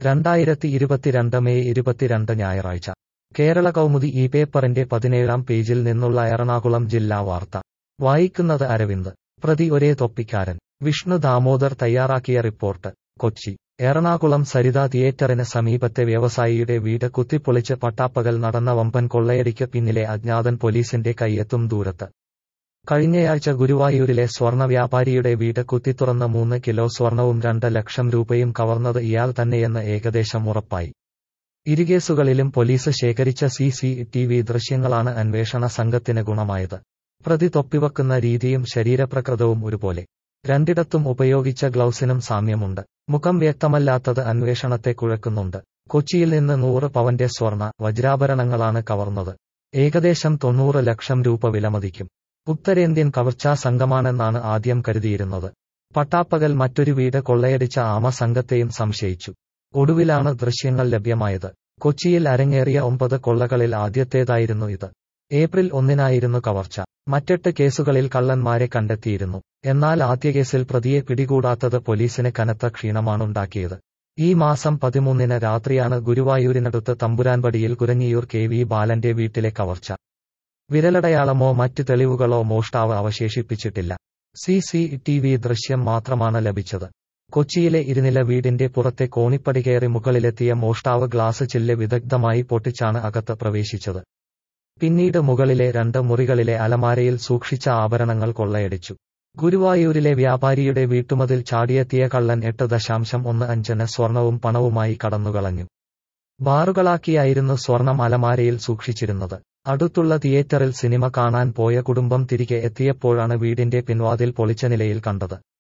രണ്ടായിരത്തി ഇരുപത്തിരണ്ട് മെയ് ഇരുപത്തിരണ്ട് ഞായറാഴ്ച കേരള കൗമുദി ഈ പേപ്പറിന്റെ പതിനേഴാം പേജിൽ നിന്നുള്ള എറണാകുളം ജില്ലാ വാർത്ത വായിക്കുന്നത് അരവിന്ദ് പ്രതി ഒരേ തൊപ്പിക്കാരൻ വിഷ്ണു ദാമോദർ തയ്യാറാക്കിയ റിപ്പോർട്ട് കൊച്ചി എറണാകുളം സരിത തിയേറ്ററിന് സമീപത്തെ വ്യവസായിയുടെ വീട് കുത്തിപ്പൊളിച്ച് പട്ടാപ്പകൽ നടന്ന വമ്പൻ കൊള്ളയടിക്ക് പിന്നിലെ അജ്ഞാതൻ പോലീസിന്റെ കൈയെത്തും ദൂരത്ത് കഴിഞ്ഞയാഴ്ച ഗുരുവായൂരിലെ സ്വർണ്ണ വ്യാപാരിയുടെ വീട് കുത്തിത്തുറന്ന് മൂന്ന് കിലോ സ്വർണവും രണ്ട് ലക്ഷം രൂപയും കവർന്നത് ഇയാൾ തന്നെയെന്ന് ഏകദേശം ഉറപ്പായി ഇരുകേസുകളിലും പോലീസ് ശേഖരിച്ച സി സി ടി വി ദൃശ്യങ്ങളാണ് അന്വേഷണ സംഘത്തിന് ഗുണമായത് പ്രതി തൊപ്പിവെക്കുന്ന രീതിയും ശരീരപ്രകൃതവും ഒരുപോലെ രണ്ടിടത്തും ഉപയോഗിച്ച ഗ്ലൗസിനും സാമ്യമുണ്ട് മുഖം വ്യക്തമല്ലാത്തത് അന്വേഷണത്തെ കുഴക്കുന്നുണ്ട് കൊച്ചിയിൽ നിന്ന് നൂറ് പവന്റെ സ്വർണ വജ്രാഭരണങ്ങളാണ് കവർന്നത് ഏകദേശം തൊണ്ണൂറ് ലക്ഷം രൂപ വിലമതിക്കും ഉത്തരേന്ത്യൻ കവർച്ചാ സംഘമാണെന്നാണ് ആദ്യം കരുതിയിരുന്നത് പട്ടാപ്പകൽ മറ്റൊരു വീട് കൊള്ളയടിച്ച ആമ സംഘത്തെയും സംശയിച്ചു ഒടുവിലാണ് ദൃശ്യങ്ങൾ ലഭ്യമായത് കൊച്ചിയിൽ അരങ്ങേറിയ ഒമ്പത് കൊള്ളകളിൽ ആദ്യത്തേതായിരുന്നു ഇത് ഏപ്രിൽ ഒന്നിനായിരുന്നു കവർച്ച മറ്റെട്ട് കേസുകളിൽ കള്ളന്മാരെ കണ്ടെത്തിയിരുന്നു എന്നാൽ ആദ്യ കേസിൽ പ്രതിയെ പിടികൂടാത്തത് പോലീസിന് കനത്ത ക്ഷീണമാണുണ്ടാക്കിയത് ഈ മാസം പതിമൂന്നിന് രാത്രിയാണ് ഗുരുവായൂരിനടുത്ത് തമ്പുരാൻപടിയിൽ കുരഞ്ഞിയൂർ കെ വി ബാലന്റെ വീട്ടിലെ കവർച്ച വിരലടയാളമോ മറ്റ് തെളിവുകളോ മോഷ്ടാവ് അവശേഷിപ്പിച്ചിട്ടില്ല സി സി ടി വി ദൃശ്യം മാത്രമാണ് ലഭിച്ചത് കൊച്ചിയിലെ ഇരുനില വീടിന്റെ പുറത്തെ കോണിപ്പടി കയറി മുകളിലെത്തിയ മോഷ്ടാവ് ഗ്ലാസ് ചില്ല് വിദഗ്ധമായി പൊട്ടിച്ചാണ് അകത്ത് പ്രവേശിച്ചത് പിന്നീട് മുകളിലെ രണ്ട് മുറികളിലെ അലമാരയിൽ സൂക്ഷിച്ച ആഭരണങ്ങൾ കൊള്ളയടിച്ചു ഗുരുവായൂരിലെ വ്യാപാരിയുടെ വീട്ടുമതിൽ ചാടിയെത്തിയ കള്ളൻ എട്ട് ദശാംശം ഒന്ന് അഞ്ചിന് സ്വർണവും പണവുമായി കടന്നുകളഞ്ഞു ബാറുകളാക്കിയായിരുന്നു സ്വർണം അലമാരയിൽ സൂക്ഷിച്ചിരുന്നത് അടുത്തുള്ള തിയേറ്ററിൽ സിനിമ കാണാൻ പോയ കുടുംബം തിരികെ എത്തിയപ്പോഴാണ് വീടിന്റെ പിൻവാതിൽ പൊളിച്ച നിലയിൽ കണ്ടത്